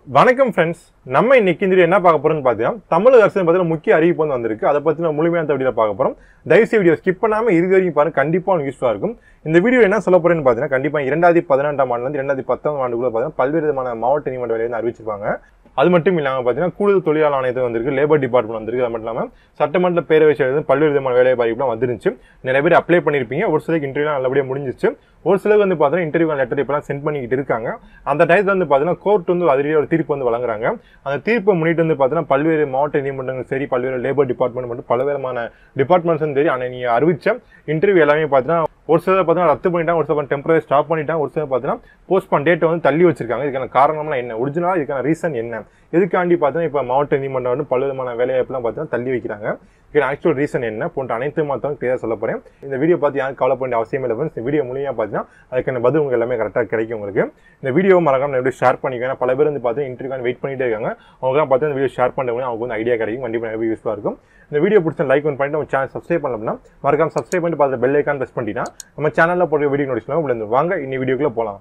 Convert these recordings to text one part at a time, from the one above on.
வணக்கம் ஃப்ரெண்ட்ஸ் நம்ம இன்னைக்கு இந்த video என்ன பார்க்க போறோம்னு பார்த்தீங்கன்னா தமிழக அரசு பார்த்தீங்கன்னா முக்கிய அறிவிப்பு வந்து வந்திருக்கு அதை பத்தி நான் முழுமையான வீடியோ பார்க்க போறோம் தயவுசெய்து வீடியோ ஸ்கிப் பண்ணாம இது வரைக்கும் பாருங்க கண்டிப்பா யூஸ்ஃபுல்லா இருக்கும் இந்த வீடியோ என்ன சொல்ல போறேன்னு பார்த்தீங்கன்னா கண்டிப்பா இரண்டாயிரத்தி பதினெட்டாம் ஆண்டுல இருந்து இரண்டாயிரத்தி பத்தாம் ஆண்டுக்குள்ள பார்த்தீங்கன்னா பல்வேறு விதமான மாவட்ட நீதிமன்ற வேலையை வந்து அறிவிச்சிருப்பாங்க அது மட்டும் இல்லாமல் பார்த்தீங்கன்னா கூடுதல் தொழிலாளர் ஆணையத்தில் வந்திருக்கு லேபர் டிபார்ட்மெண்ட் வந்திருக்கு அது மட்டும் இல்லாமல் சட்டமன்ற பேரவை செயலர் பல்வேறு விதமான வேலை வாய்ப்புலாம் வந்துருந்துச்சு நிறைய பேர் அப்ளை பண்ணியிருப்பீங்க ஒரு சிலருக்கு இன்டர்வியூலாம் நல்லபடியாக முடிஞ்சிச்சு ஒரு சிலருக்கு வந்து பார்த்தீங்கன்னா இன்டர்வியூ லெட்டர் இப்போலாம் சென்ட் பண்ணிக்கிட்டு இருக்காங்க அந்த டயத்தில் வந்து பார்த்தீங்கன்னா கோர்ட் வந்து அதிலேயே ஒரு தீர்ப்பு வந்து வழங்குறாங்க அந்த தீர்ப்பை முன்னிட்டு வந்து பார்த்தீங்கன்னா பல்வேறு மாவட்ட நீதிமன்றங்கள் சரி பல்வேறு லேபர் டிபார்ட்மெண்ட் மட்டும் பலவிதமான டிபார்ட்மெண்ட்ஸும் சரி ஆனால் நீங்கள் அறிவிச்ச இன்டர்வியூ எல்லாமே பார்த்தீங்கன்னா ஒரு சிலர் பார்த்தீங்கன்னா ரத்து பண்ணிட்டாங்க ஒரு சிலர் டெம்பரரி ஸ்டாப் பண்ணிட்டாங்க ஒரு சிலர் பார்த்தீங்கன்னா போஸ்ட்பான் டேட்டை வந்து தள்ளி வச்சிருக்காங்க இதுக்கான காரணம்லாம் என்ன ஒரிஜினலாக இதுக்கான ரீசன் என்ன எதுக்காண்டி பார்த்தீங்கன்னா இப்போ மாவட்ட நீதிமன்றம் வந்து பலவிதமான வேலைவாய்ப்புலாம் பார்த்தீங்கன்னா தள்ளி வைக்கிறாங்க இதுக்கான ஆக்சுவல் ரீசன் என்ன போன்ற அனைத்து மாத்தம் கிளியர் சொல்ல போறேன் இந்த வீடியோ பார்த்து யாரும் கவலை பண்ண அவசியம் இல்லை friends. இந்த வீடியோ மூலியமாக பார்த்தீங்கன்னா அதுக்கான பதில் உங்களுக்கு எல்லாமே கரெக்டாக கிடைக்கும் உங்களுக்கு இந்த வீடியோ மறக்காம எப்படி ஷேர் பண்ணிக்கோங்க பல பேர் வந்து பார்த்தீங்கன்னா இன்டர்வியூக்கான வெயிட் பண்ணிட்டே இருக்காங்க அவங்க பார்த்து இந்த வீடியோ ஷேர் பண்ணுறவங்க அவங்க வந்து ஐடியா கிடைக்கும் கண்டிப்பாக நிறைய யூஸ்ஃபுல்லாக இருக்கும் இந்த வீடியோ பிடிச்ச லைக் ஒன் பண்ணிட்டு நம்ம சேனல் சப்ஸ்கிரைப் பண்ணலாம் மறக்காம சப்ஸ்கிரைப் பண்ணிட்டு பார்த்து பெல் ஐக்கான் ப்ரெஸ் பண்ணிட்டீங்கன்னா நம்ம சேனலில் போட்டு வீடியோ நோட்டிஃபிகேஷன் உங்களுக்கு வாங்க இன்னி வீடியோக்குள்ள போகலாம்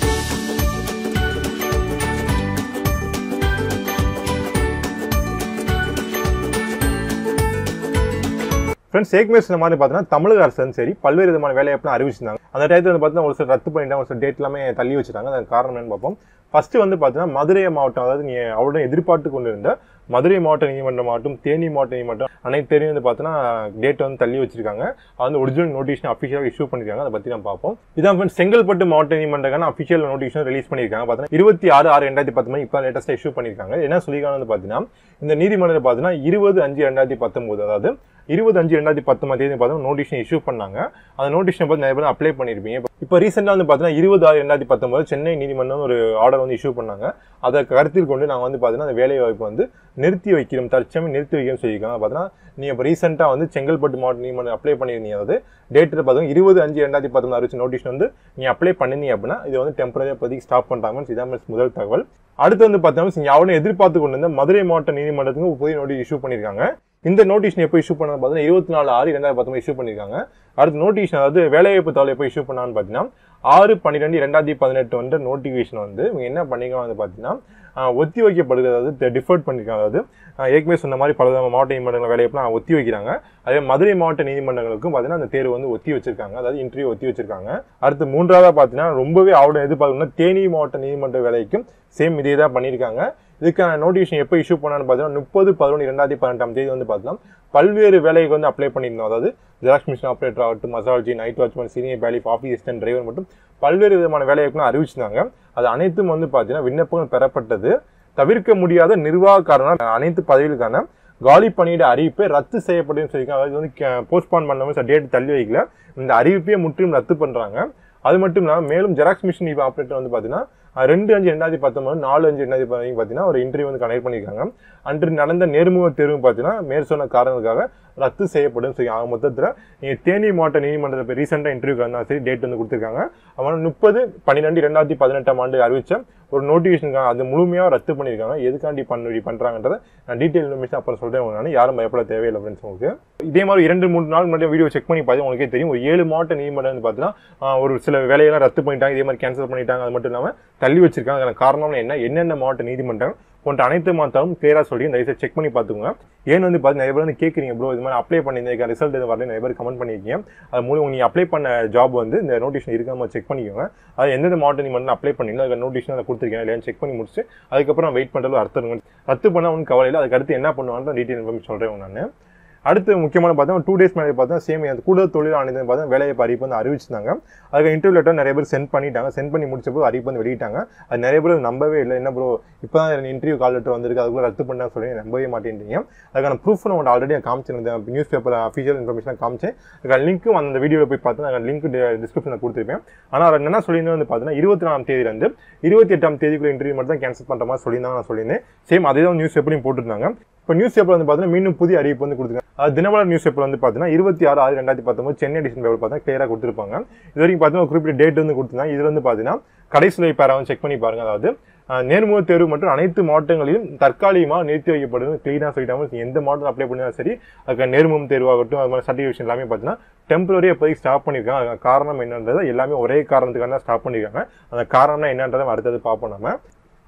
ஃப்ரெண்ட்ஸ் ஏற்கனவே சொன்ன மாதிரி பார்த்தீங்கன்னா தமிழக அரசு வந்து சரி பல்வேறு விதமான வேலைவாய்ப்புலாம் அறிவிச்சிருந்தாங்க அந்த டயத்தில் வந்து பார்த்தீங்கன்னா ஒரு சில ரத்து பண்ணிட்டாங்க ஒரு சில டேட் எல்லாமே தள்ளி வச்சிருக்காங்க அதுக்கு காரணம் என்னன்னு பார்ப்போம் ஃபர்ஸ்ட் வந்து பார்த்தீங்கன்னா மதுரை மாவட்டம் அதாவது நீ அவ்வளோ எதிர்பார்த்து கொண்டு இருந்த மதுரை மாவட்ட நீதிமன்றம் மாவட்டம் தேனி மாவட்ட நீதிமன்றம் அனைத்து தேனியும் வந்து பார்த்தீங்கன்னா டேட் வந்து தள்ளி வச்சிருக்காங்க அது வந்து ஒரிஜினல் நோட்டிஷன் அஃபிஷியலாக இஷ்யூ பண்ணிருக்காங்க அதை பற்றி நம்ம பார்ப்போம் இதான் friends செங்கல்பட்டு மாவட்ட நீதிமன்றக்கான அஃபிஷியல் நோட்டிஷன் ரிலீஸ் பண்ணியிருக்காங்க பார்த்தீங்கன்னா இருபத்தி ஆறு ஆறு ரெண்டாயிரத்தி பத்து மணி இப்போ லேட்டஸ்ட்டாக இஷ்யூ பண்ணியிருக்காங்க என்ன சொல்லியிருக்காங்க வந்து பார்த்தீங்கன்னா இந்த நீதிமன்றத்தில் பார்த்தீங்கன்னா இருபது அஞ்சு ரெண்டாயிரத்தி பத்தொம்போது அதாவது இருபது அஞ்சு ரெண்டாயிரத்தி பத்தொன்பது தேதி பார்த்தீங்கன்னா நோட்டிஷன் இஷ்யூ பண்ணாங்க அந்த நோட்டிஷன் பார்த்து நிறைய பேர் அப்ளை பண்ணியிருப்பீங்க இப்போ- இப்போ ரீசெண்டாக வந்து பார்த்தீங்கன்னா இருபது ஆறு ரெண்டாயிரத்தி பத்தொன்பது சென்னை நீதிமன்றம் ஒரு ஆர்டர் வந்து இஷ்யூ பண்ணாங்க அதை கருத்தில் கொண்டு நாங்கள் வந்து பார்த்தீங்கன்னா அந்த வேலை வாய்ப்பு வந்து நிறுத்தி வைக்கிறோம் தற்சமயம் நிறுத்தி வைக்கிறோம் சொல்லியிருக்காங்க பார்த்தீங்கன்னா நீங்கள் இப்போ ரீசெண்டாக வந்து செங்கல்பட்டு மாவட்ட நீதிமன்றம் அப்ளை பண்ணியிருந்தீங்க அதாவது டேட்டில் பார்த்தீங்கன்னா இருபது அஞ்சு ரெண்டாயிரத்தி பத்தொன்பது அறிவிச்ச நோட்டிஷன் வந்து நீங்கள் அப்ளை பண்ணிருந்தீங்க அப்படின்னா இது வந்து டெம்பரரியாக இப்போதைக்கு ஸ்டாப் பண்ணுறாங்க இதான் friends முதல் தகவல் அடுத்து வந்து பார்த்தீங்கன்னா நீங்கள் அவனை எதிர்பார்த்து கொண்டு வந்த மதுரை மாவட்ட நீதிமன்றத்துக்கு ஒரு புதிய நோட்டீஸ் இஷ்யூ பண்ணியிருக்காங்க இந்த நோட்டீஷன் எப்போ இஷ்யூ பண்ணது பார்த்தீங்கன்னா இருபத்தி நாலு ஆறு ரெண்டாயிரத்தி பத்தொன்பது இஷ்யூ பண்ணியிருக்காங்க அடுத்த நோட்டீஷன் அதாவது வேலைவாய்ப்பு தகவல் எப்போ இஷ்யூ பண்ணான்னு பார்த்தீங்கன்னா ஆறு பன்னிரெண்டு ரெண்டாயிரத்தி பதினெட்டு வந்து நோட்டிஃபிகேஷன் வந்து இவங்க என்ன பண்ணிருக்காங்க வந்து பார்த்தீங்கன்னா ஆஹ், ஒத்தி வைக்கப்படுது அதாவது டிஃபர்ட் பண்ணியிருக்காங்க அதாவது ஆஹ், ஏற்கனவே சொன்ன மாதிரி பல மாவட்ட நீதிமன்றங்கள் வேலையெல்லாம் ஒத்தி வைக்கிறாங்க அதே மதுரை மாவட்ட நீதிமன்றங்களுக்கும் பார்த்தீங்கன்னா அந்த தேர்வு வந்து ஒத்தி வச்சிருக்காங்க அதாவது இன்டர்வியூ ஒத்தி வச்சிருக்காங்க அடுத்து மூன்றாவதா பார்த்தீங்கன்னா ரொம்பவே ஆவடம் எதிர்பார்க்கணும்னா தேனி மாவட்ட நீதிமன்ற வேலைக்கும் சேம் இதே தான் பண்ணியிருக்காங்க இதுக்கான நோட்டிஃபிகேஷன் எப்போ இஷ்யூ பண்ணான்னு பார்த்தீங்கன்னா முப்பது பதினொன்று ரெண்டாயிரத்தி பதினெட்டாம் தேதி வந்து பார்த்தீங்கன்னா பல்வேறு வேலைக்கு வந்து அப்ளை பண்ணியிருந்தோம் அதாவது ஜெராக்ஸ் மிஷின் ஆப்ரேட்டர் ஆகட்டும் மசாலஜி night watchman senior bailiff office assistant driver மற்றும் பல்வேறு விதமான வேலைகளுக்குலாம் அறிவிச்சிருந்தாங்க அது அனைத்தும் வந்து பார்த்தீங்கன்னா விண்ணப்பங்கள் பெறப்பட்டது தவிர்க்க முடியாத நிர்வாக காரணம் அனைத்து பதவிகளுக்கான காலி பணியிட அறிவிப்பை ரத்து செய்யப்படும் சொல்லியிருக்காங்க அதாவது வந்து போஸ்ட்பான் பண்ணாமல் டேட் தள்ளி வைக்கல இந்த அறிவிப்பையே முற்றிலும் ரத்து பண்றாங்க அது மட்டும் இல்லாமல் மேலும் ஜெராக்ஸ் மிஷின் இப்போ ஆப்ரேட்டர் வந்து பார்த்தீங்கன்னா அஹ், ரெண்டு அஞ்சு ரெண்டாயிரத்தி பத்தொன்பது நாலு அஞ்சு ரெண்டாயிரத்தி பதினஞ்சு பார்த்தீங்கன்னா ஒரு இன்டர்வியூ வந்து கனெக்ட் பண்ணியிருக்காங்க அன்று நடந்த நேர்முக தேர்வு பார்த்தீங்கன்னா மேற் சொன்ன காரணங்களுக்காக ரத்து செய்யப்படும் சொல்லி ஆக மொத்தத்தில் நீங்கள் தேனி மாவட்ட நீதிமன்றத்தில் இப்போ ரீசெண்டாக இன்டர்வியூ இருந்தாலும் சரி டேட் வந்து கொடுத்துருக்காங்க அவன் முப்பது பன்னிரெண்டு ரெண்டாயிரத்தி பதினெட்டாம் ஆண்டு அறிவிச்ச ஒரு நோட்டிஃபிகேஷன் அது முழுமையாக ரத்து பண்ணியிருக்காங்க எதுக்காண்டி பண்ணி பண்ணுறாங்கன்றத நான் டீட்டெயில் இன்ஃபர்மேஷன் அப்புறம் சொல்கிறேன் நான் யாரும் பயப்பட தேவையில்லை ஃப்ரெண்ட்ஸ் உங்களுக்கு இதே மாதிரி இரண்டு மூணு நாள் முன்னாடி வீடியோ செக் பண்ணி பார்த்து உங்களுக்கே தெரியும் ஒரு ஏழு மாவட்ட நீதிமன்றம் வந்து பார்த்தீங்கன்னா ஆஹ், ஒரு சில வேலையெல்லாம் ரத்து பண்ணிட்டாங்க இதே மாதிரி கேன்சல் பண்ணிட்டாங்க அது மட்டும் இல்லாமல் தள்ளி வச்சிருக்காங்க அதுக்கான காரணம் என்ன என்னென்ன மாவட்ட நீதிமன்றம் போன்ற அனைத்து மாவட்டம் கிளியராக சொல்லி இந்த செக் பண்ணி பார்த்துக்கோங்க ஏன்னு வந்து பார்த்து நிறைய பேர் வந்து கேட்குறீங்க ப்ரோ இது மாதிரி அப்ளை பண்ணியிருந்தேன் ரிசல்ட் எதுவும் வரல நிறைய பேர் கமெண்ட் பண்ணியிருக்கீங்க அது மூலம் நீங்கள் அப்ளை பண்ண ஜாப் வந்து இந்த நோட்டிஷன் இருக்காம செக் பண்ணிக்கோங்க அது எந்தெந்த மாவட்ட நீதிமன்றம் அப்ளை பண்ணீங்களோ அதுக்கு நோட்டிஷன் அதை கொடுத்துருக்கேன் இல்லையான்னு செக் பண்ணி முடிச்சு அதுக்கப்புறம் வெயிட் பண்ணுறது அர்த்தம் இருக்கும். ரத்து பண்ண ஒன்றும் கவலை இல்லை அதுக்கு அடுத்து என்ன பண்ணுவாங்க டீட்டெயில் இன்ஃபர்மேஷன் சொல்கிறேன் நான் அடுத்து முக்கியமான பார்த்தா டூ டேஸ் மேலே பார்த்தா சேம் அந்த கூடுதல் தொழில் ஆணையம் பார்த்தா வேலையை அறிவிப்பு வந்து அறிவிச்சிருந்தாங்க அதுக்கு இன்டர்வியூ லெட்டர் நிறைய பேர் சென்ட் பண்ணிட்டாங்க சென்ட் பண்ணி முடிச்சப்போ அறிவிப்பு வந்து வெளியிட்டாங்க அது நிறைய பேர் நம்பவே இல்லை என்ன ப்ரோ இப்போ தான் இன்டர்வியூ கால் லெட்டர் வந்திருக்கு அதுக்குள்ள ரத்து பண்ணா சொல்லி நம்பவே மாட்டேன்றீங்க அதுக்கான ப்ரூஃப் நான் ஆல்ரெடி காமிச்சிருந்தேன் நியூஸ் பேப்பர் அஃபிஷியல் இன்ஃபர்மேஷன் காமிச்சேன் அதுக்கான லிங்க்கும் அந்த வீடியோவில் போய் பார்த்தா அதுக்கான லிங்க் டிஸ்கிரிப்ஷனில் கொடுத்துருப்பேன் ஆனால் அவர் என்ன சொல்லியிருந்தேன் வந்து பார்த்தீங்கன்னா இருபத்தி நாலாம் தேதியிலேருந்து இருபத்தி எட்டாம் தேதிக்குள்ள இன்டர்வியூ மட்டும் தான் கேன்சல் பண்ணுற மாதிரி சொல்லியிருந்தாங்க நான் சொல்லியிருந்தேன் சேம் அதே தான் நியூஸ் பேப்பரையும் போட்டிருந்தாங்க இப்போ நியூஸ் பேப்பர் வந்து பார்த்தீங்கன்னா மீண்டும் புதிய அறிவிப்பு வந்து கொடுத்துருக்காங்க அது தினமலர் நியூஸ் பேப்பர் வந்து பார்த்தீங்கன்னா இருபத்தி ஆறு ஆறு ரெண்டாயிரத்தி பத்தொம்பது சென்னை எடிஷன் பேப்பர் பார்த்தா கிளியராக கொடுத்துருப்பாங்க இது வரைக்கும் பார்த்தீங்கன்னா ஒரு குறிப்பிட்ட டேட் வந்து கொடுத்துருந்தாங்க இதுல வந்து பார்த்தீங்கன்னா கடைசி பேரா வந்து செக் பண்ணி பாருங்க அதாவது அஹ், நேர்முக தேர்வு மற்றும் அனைத்து மாவட்டங்களிலும் தற்காலிகமாக நிறுத்தி வைக்கப்படுது கிளீனாக சொல்லிட்டாங்க எந்த மாவட்டம் அப்ளை பண்ணாலும் சரி அதுக்கு நேர்முகம் தேர்வாகட்டும் அது மாதிரி சர்டிஃபிகேஷன் எல்லாமே பார்த்தீங்கன்னா டெம்பரரி இப்போதைக்கு ஸ்டாப் பண்ணியிருக்காங்க அதுக்கு காரணம் என்னன்றது எல்லாமே ஒரே காரணத்துக்காக ஸ்டாப் பண்ணியிருக்காங்க அந்த காரணம்னா என்னன்றதை அடுத்தது பார்ப்போம் நம்ம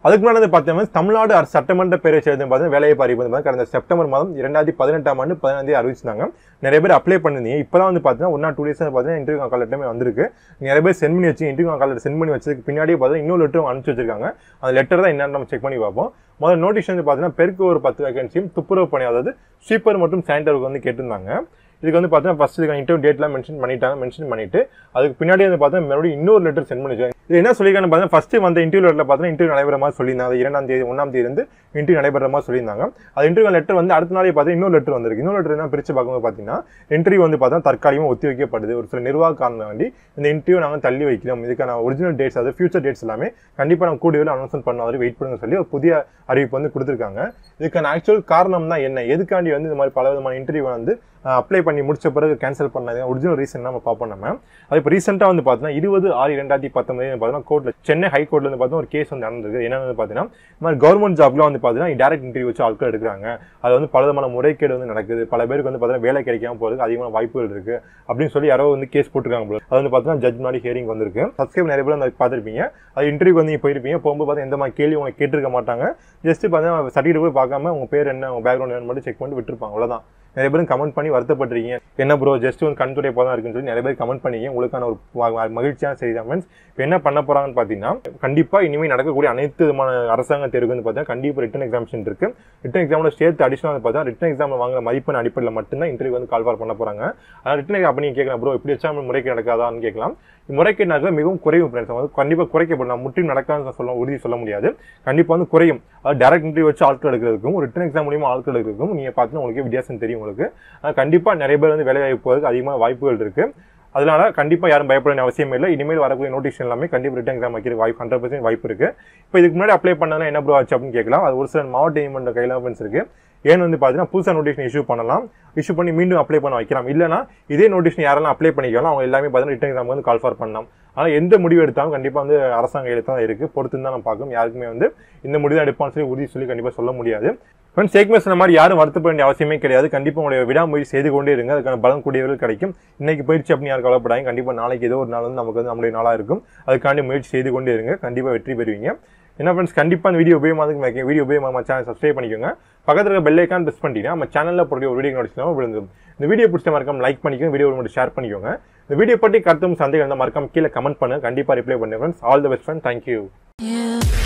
அதுக்கு முன்னாடி வந்து பார்த்தீங்கன்னா தமிழ்நாடு அரசு சட்டமன்ற பேரவை சேர்ந்து பார்த்தீங்கன்னா வேலைவாய்ப்பு அறிவிப்பு வந்து கடந்த செப்டம்பர் மாதம் இரண்டாயிரத்தி பதினெட்டாம் ஆண்டு பதினாம் தேதி அறிவிச்சிருந்தாங்க நிறைய பேர் அப்ளை பண்ணிருந்தீங்க இப்போ தான் வந்து பார்த்தீங்கன்னா ஒன் ஆர் டூ டேஸ் பார்த்தீங்கன்னா இன்டர்வியூ கால் லெட்டருமே வந்திருக்கு நிறைய பேர் சென்ட் பண்ணி வச்சு இன்டர்வியூ கால் லெட்டர் சென்ட் பண்ணி வச்சதுக்கு பின்னாடியே பார்த்தீங்கன்னா இன்னொரு லெட்டரும் அனுப்பிச்சு வச்சிருக்காங்க அந்த லெட்டர் தான் என்னன்னு நம்ம செக் பண்ணி பார்ப்போம் முதல்ல நோட்டீஸ் வந்து பார்த்தீங்கன்னா பெருக்கு ஒரு பத்து வேகன்சியும் துப்புரவு பணி அதாவது ஸ்வீப்பர் மற்றும் சானிட்டருக்கு வந்து கேட்டிருந்தாங்க இதுக்கு வந்து பார்த்தீங்கன்னா ஃபர்ஸ்ட் இதுக்கான இன்டர்வியூ டேட்லாம் மென்ஷன் பண்ணிட்டாங்க மென்ஷன் பண்ணிட்டு அதுக்கு பின்னாடி வந்து பார்த்தீங்கன்னா மறுபடியும் இன்னொரு லெட்டர் சென்ட் பண்ணி வச்சிருக்காங்க. இது என்ன சொல்லியிருக்காங்க பார்த்தீங்கன்னா ஃபர்ஸ்ட் வந்த இன்டர்வியூ லெட்டர் பார்த்தீங்கன்னா இன்டர்வியூ நடைபெற மாதிரி சொல்லியிருந்தாங்க அது இரண்டாம் தேதி ஒன்றாம் தேதி இருந்து இன்டர்வியூ நடைபெற மாதிரி சொல்லியிருந்தாங்க அது இன்டர்வியூ லெட்டர் வந்து அடுத்த நாளே பார்த்தீங்கன்னா இன்னொரு லெட்டர் வந்திருக்கு இன்னொரு லெட்டர் என்ன பிரிச்சு பார்க்கும்போது பார்த்தீங்கன்னா இன்டர்வியூ வந்து பார்த்தீங்கன்னா தற்காலிகமாக ஒத்தி வைக்கப்படுது ஒரு சில நிர்வாக காரணம் வேண்டி இந்த இன்டர்வியூ நாங்கள் தள்ளி வைக்கிறோம் இதுக்கான ஒரிஜினல் டேட்ஸ் அதாவது ஃபியூச்சர் டேட்ஸ் எல்லாமே கண்டிப்பாக நம்ம கூடிய அனௌன்ஸ்மெண்ட் பண்ண வரை வெயிட் பண்ணுங்க சொல்லி ஒரு புதிய அறிவிப்பு வந்து கொடுத்துருக்காங்க இதுக்கான ஆக்சுவல் காரணம் தான் என்ன எதுக்காண்டி வந்து இந்த மாதிரி பல விதமான இன்டர்வியூ வந்து அப்ளை பண்ணி முடிச்ச பிறகு கேன்சல் பண்ணது ஒரிஜினல் ரீசன் நம்ம பார்ப்போம் நம்ம அது இப்போ ரீசெண்டாக வந்து பார்த்தீங்கன்னா இருபது ஆறு ரெண்டாயிரத்தி பத்தொன்பது பார்த்தீங்கன்னா கோர்ட்டில் சென்னை ஹை கோர்ட்ல வந்து பார்த்தீங்கன்னா ஒரு கேஸ் வந்து நடந்திருக்கு என்னன்னு பார்த்தீங்கன்னா இந்த மாதிரி கவர்மெண்ட் ஜாப்ல வந்து பார்த்தீங்கன்னா டேரக்ட் இன்டர்வியூ வச்சு ஆட்கள் எடுக்கிறாங்க அது வந்து பல விதமான முறைகேடு வந்து நடக்குது பல பேருக்கு வந்து பார்த்தீங்கன்னா வேலை கிடைக்காம போறதுக்கு அதிகமான வாய்ப்புகள் இருக்கு அப்படின்னு சொல்லி யாரோ வந்து கேஸ் போட்டிருக்காங்க போல. அது வந்து பார்த்தீங்கன்னா ஜட்ஜ் முன்னாடி ஹியரிங் வந்திருக்கு சப்ஸ்கிரைப் நிறைய பேர் வந்து பார்த்துருப்பீங்க அது இன்டர்வியூ வந்து நீங்க போயிருப்பீங்க போகும்போது பார்த்தா எந்த மாதிரி கேள்வி உங்களுக்கு கேட்டிருக்க மாட்டாங்க ஜஸ்ட் பார்த்தீங்கன்னா சர்டிஃபிகேட் போய் பார்க்காம உங்க பேர் என்ன உங்க பேக்ரவுண்ட் என்ன மட்டும் செக் பண்ணி விட்டுருப்பாங்க அவ்வளவுதான் நிறைய பேரும் கமெண்ட் பண்ணி வருத்தப்பட்டிருக்கீங்க என்ன ப்ரோ ஜஸ்ட் வந்து கண் துடைப்பா தான் இருக்குன்னு சொல்லி நிறைய பேர் கமெண்ட் பண்ணீங்க உங்களுக்கான ஒரு ம- ம- மகிழ்ச்சியான செய்தி தான் ஃப்ரெண்ட்ஸ் இப்போ என்ன பண்ண போறாங்கன்னு பார்த்தீங்கன்னா கண்டிப்பா இனிமேல் நடக்கக்கூடிய அனைத்து விதமான அரசாங்க தேர்வுக்கு வந்து பார்த்தீங்கன்னா கண்டிப்பா ரிட்டன் எக்ஸாமிஷன் இருக்கு ரிட்டன் எக்ஸாமில் சேர்த்து அடிஷனல் வந்து பார்த்தா ரிட்டன் எக்ஸாமில் வாங்குற மதிப்பெண் அடிப்படையில் மட்டும்தான் இன்டர்வியூ வந்து கால் பண்ண போறாங்க அதாவது ரிட்டன் எக்ஸாம் நீங்க கேட்கலாம் ப்ரோ இப்படி வச்சா முறைக்கு நடக்காதான்னு கேட்கலாம் முறைகேடு நடக்க மிகவும் குறைவு ஃப்ரெண்ட்ஸ் வந்து கண்டிப்பாக குறைக்கப்படும் நான் முற்றிலும் நடக்காதுன்னு சொல்ல உறுதி சொல்ல முடியாது கண்டிப்பாக வந்து குறையும் அதாவது டேரக்ட் இன்டர்வியூ வச்சு ஆட்கள் எடுக்கிறதுக்கும் ரிட்டன் எக்ஸாம் மூலியமா ஆட்கள் எடுக்கிறதுக்கும் நீங்கள் பார்த்தீங்கன்னா உங்களுக்கு வித்தியாசம் தெரியும் உங்களுக்கு அஹ் கண்டிப்பா நிறைய பேர் வந்து வேலை வாய்ப்பு போகிறதுக்கு அதிகமான வாய்ப்புகள் இருக்கு அதனால கண்டிப்பா யாரும் பயப்பட வேண்டிய அவசியம் இல்லை இனிமேல் வரக்கூடிய நோட்டிஃபிகேஷன் எல்லாமே கண்டிப்பா ரிட்டன் எக்ஸாம் வைக்கிற வாய்ப்பு ஹண்ட்ரட் பர்சன்ட் வாய்ப்பு இருக்கு இப்போ இதுக்கு முன்னாடி அப்ளை பண்ணனா என்ன ப்ரோ ஆச்சு அப்படின்னு கேட்கலாம் அது ஒரு சில மாவட்ட நீதிமன்ற கைலாபன்ஸ் இருக்கு ஏன்னு வந்து பார்த்தீங்கன்னா புதுசாக நோட்டிஃபிகேஷன் இஷ்யூ பண்ணலாம் இஷ்யூ பண்ணி மீண்டும் அப்ளை பண்ண வைக்கலாம் இல்லைனா இதே நோட்டிஃபிகேஷன் யாரெல்லாம் அப்ளை பண்ணிக்கலாம் அவங்க எல்லாமே பார்த்தீங்கன்னா ரிட்டன் எக்ஸாம் வந்து கால் ஃபார் பண்ணலாம் ஆனால் எந்த முடிவு எடுத்தாலும் கண்டிப்பாக வந்து அரசாங்க கையில் தான் இருக்குது பொறுத்து தான் நம்ம பார்க்கணும் யாருக்குமே வந்து இந்த முடிவு தான் எடுப்பான்னு சொல்லி உறுதி சொல்லி கண்டிப்பாக சொல்ல முடியாது ஃப்ரெண்ட்ஸ் சேக்மெஸ் இந்த மாதிரி யாரும் வருத்தப்பட வேண்டிய அவசியமே கிடையாது கண்டிப்பாக உங்களுடைய விடாமுயற்சி செய்து கொண்டே இருங்க அதுக்கான பலன் கூடியவர்கள் கிடைக்கும் இன்னைக்கு போயிடுச்சு அப்படின்னு யாரும் கவலைப்படாங்க கண்டிப்பாக நாளைக்கு ஏதோ ஒரு நாள் வந்து நமக்கு வந்து நம்முடைய நாளாக இருக்கும் அதுக்காண்டி முயற்சி செய்து கொண்டே இருங்க கண்டிப்பாக வெற்றி பெறுவீங்க என்ன ஃப்ரெண்ட்ஸ் கண்டிப்பாக இந்த வீடியோ உபயோகமாக வீடியோ உபயோகமாக நம்ம சேனல் சப்ஸ்கிரைப் பண்ணிக்கோங்க பக்கத்தில் இருக்க பெல் ஐக்கான் ப்ரெஸ் பண்ணிட்டீங்கன்னா நம்ம சேனலில் போடுற ஒரு வீடியோ நோட்டிஃபிகேஷன் விழுந்துடும் இந்த வீடியோ பிடிச்ச மறக்காம லைக் பண்ணிக்கோங்க வீடியோ மட்டும் ஷேர் பண்ணிக்கோங்க இந்த வீடியோ பற்றி கருத்தும் சந்தேகம் இருந்தால் மறக்காம கீழே கமெண்ட் பண்ணுங்க கண்டிப்பாக ரிப்ளை பண்ணுங்க friends all the best friend thank you You